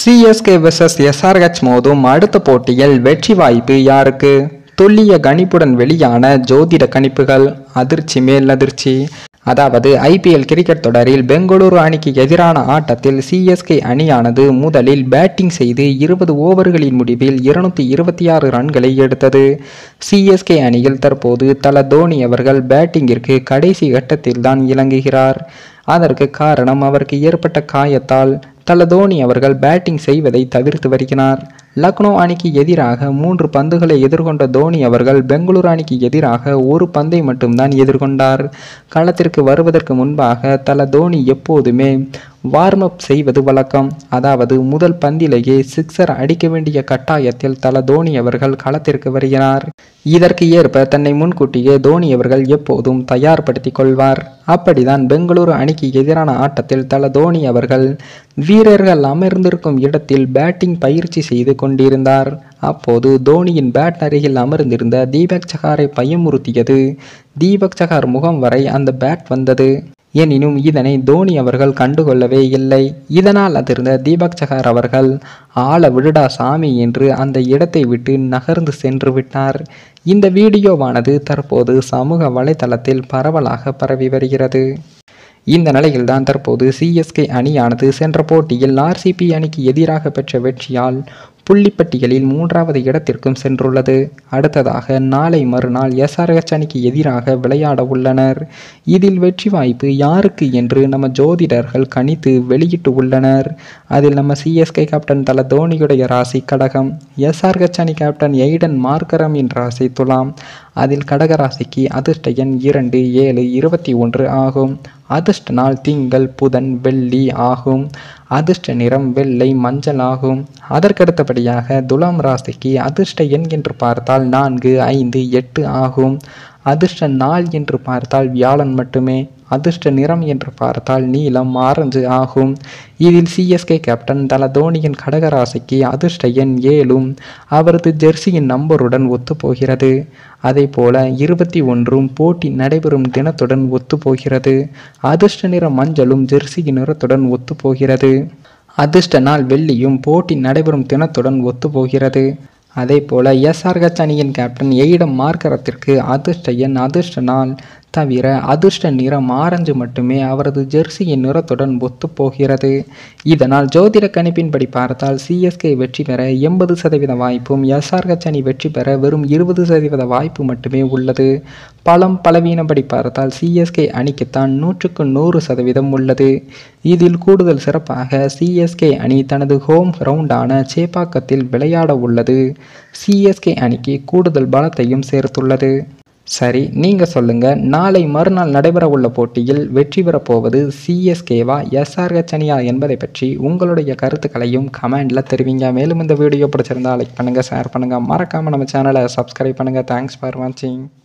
CSK versus SRH மோதும் அடுத்த போட்டியில் வெற்றி வாய்ப்பு யாருக்கு துல்லிய கணிப்புடன் வெளியான ஜோதிட கணிப்புகள் அதிர்ச்சி மேல் அதிர்ச்சி அதாவது ஐபிஎல் கிரிக்கெட் தொடரில் பெங்களூரு அணிக்கு எதிரான ஆட்டத்தில் சிஎஸ்கே அணியானது முதலில் பேட்டிங் செய்து இருபது ஓவர்களின் முடிவில் இருநூத்தி இருபத்தி ஆறு ரன்களை எடுத்தது சிஎஸ்கே அணியில் தற்போது தல தோனி அவர்கள் பேட்டிங்கிற்கு கடைசி கட்டத்தில் தான் இறங்குகிறார் அதற்கு காரணம் அவருக்கு ஏற்பட்ட காயத்தால் தல தோனி அவர்கள் பேட்டிங் செய்வதை தவிர்த்து வருகிறார் லக்னோ அணிக்கு எதிராக மூன்று பந்துகளை எதிர்கொண்ட தோனி அவர்கள் பெங்களூரு அணிக்கு எதிராக ஒரு பந்தை மட்டும்தான் எதிர்கொண்டார் களத்திற்கு வருவதற்கு முன்பாக தல தோனி எப்போதுமே வார்ம் அப் செய்வது வழக்கம் அதாவது முதல் பந்திலேயே சிக்ஸர் அடிக்க வேண்டிய கட்டாயத்தில் தல தோனி அவர்கள் களத்திற்கு வருகிறார் இதற்கு ஏற்ப தன்னை முன்கூட்டியே தோனி அவர்கள் எப்போதும் தயார்படுத்திக் கொள்வார் அப்படிதான் பெங்களூரு அணிக்கு எதிரான ஆட்டத்தில் தல தோனி அவர்கள் வீரர்கள் அமர்ந்திருக்கும் இடத்தில் பேட்டிங் பயிற்சி செய்து கொண்டிருந்தார் அப்போது தோனியின் பேட் அருகில் அமர்ந்திருந்த தீபக் சகாரை பயமுறுத்தியது தீபக் சகார் முகம் வரை அந்த பேட் வந்தது எனினும் இதனை தோனி அவர்கள் கண்டுகொள்ளவே இல்லை இதனால் அதிர்ந்த தீபக் சகார் அவர்கள் ஆள விடுடா சாமி என்று அந்த இடத்தை விட்டு நகர்ந்து சென்று விட்டார் இந்த வீடியோவானது தற்போது சமூக வலைதளத்தில் பரவலாக பரவி வருகிறது இந்த நிலையில்தான் தற்போது சிஎஸ்கே அணியானது சென்ற போட்டியில் ஆர்சிபி அணிக்கு எதிராக பெற்ற வெற்றியால் புள்ளிப்பட்டியலில் மூன்றாவது இடத்திற்கும் சென்றுள்ளது அடுத்ததாக நாளை மறுநாள் எஸ்ஆர்ஹெச் அணிக்கு எதிராக விளையாட உள்ளனர் இதில் வெற்றி வாய்ப்பு யாருக்கு என்று நம்ம ஜோதிடர்கள் கணித்து வெளியிட்டு உள்ளனர் அதில் நம்ம சிஎஸ்கே கேப்டன் தல தோனியுடைய ராசி கடகம் எஸ்ஆர்ஹெச் அணி கேப்டன் எய்டன் மார்க்கரமின் ராசி துலாம் அதில் கடகராசிக்கு அதிர்ஷ்ட எண் இரண்டு ஏழு இருபத்தி ஒன்று ஆகும் அதிர்ஷ்ட நாள் திங்கள் புதன் வெள்ளி ஆகும் அதிர்ஷ்ட நிறம் வெள்ளை மஞ்சள் ஆகும் அதற்கடுத்தபடியாக துலாம் ராசிக்கு அதிர்ஷ்ட எண் என்று பார்த்தால் நான்கு ஐந்து எட்டு ஆகும் அதிர்ஷ்ட நாள் என்று பார்த்தால் வியாழன் மட்டுமே அதிர்ஷ்ட நிறம் என்று பார்த்தால் நீலம் ஆரஞ்சு ஆகும் இதில் சிஎஸ்கே கேப்டன் தல தோனியின் கடகராசிக்கு அதிர்ஷ்ட எண் ஏழும் அவரது ஜெர்சியின் நம்பருடன் ஒத்துப்போகிறது அதே போல இருபத்தி ஒன்றும் போட்டி நடைபெறும் தினத்துடன் ஒத்துப்போகிறது அதிர்ஷ்ட நிற மஞ்சளும் ஜெர்சியின் நிறத்துடன் ஒத்துப்போகிறது அதிர்ஷ்ட நாள் வெள்ளியும் போட்டி நடைபெறும் தினத்துடன் ஒத்துப்போகிறது அதே போல எஸ்ஆர்ஹெச் அணியின் கேப்டன் எயிடம் மார்க்கரத்திற்கு அதிர்ஷ்ட எண் அதிர்ஷ்ட நாள் தவிர அதிர்ஷ்ட நிறம் ஆரஞ்சு மட்டுமே அவரது ஜெர்சியின் நிறத்துடன் ஒத்துப்போகிறது இதனால் ஜோதிட கணிப்பின்படி பார்த்தால் சிஎஸ்கே வெற்றி பெற எண்பது சதவீத வாய்ப்பும் எஸ்ஆர்ஹெச் அணி வெற்றி பெற வெறும் இருபது சதவீத வாய்ப்பு மட்டுமே உள்ளது பலம் பலவீனப்படி பார்த்தால் சிஎஸ்கே அணிக்குத்தான் நூற்றுக்கு நூறு சதவீதம் உள்ளது இதில் கூடுதல் சிறப்பாக சிஎஸ்கே அணி தனது ஹோம் கிரவுண்டான சேப்பாக்கத்தில் விளையாட உள்ளது சிஎஸ்கே அணிக்கு கூடுதல் பலத்தையும் சேர்த்துள்ளது சரி நீங்கள் சொல்லுங்கள் நாளை மறுநாள் நடைபெற உள்ள போட்டியில் வெற்றி பெறப் போவது சிஎஸ்கேவா எஸ்ஆர்ஹெச் அணியா என்பதை பற்றி உங்களுடைய கருத்துக்களையும் கமெண்டில் தெரிவிங்க மேலும் இந்த வீடியோ பிடிச்சிருந்தா லைக் பண்ணுங்கள் ஷேர் பண்ணுங்கள் மறக்காமல் நம்ம சேனலை சப்ஸ்கிரைப் பண்ணுங்கள் தேங்க்ஸ் ஃபார் வாட்சிங்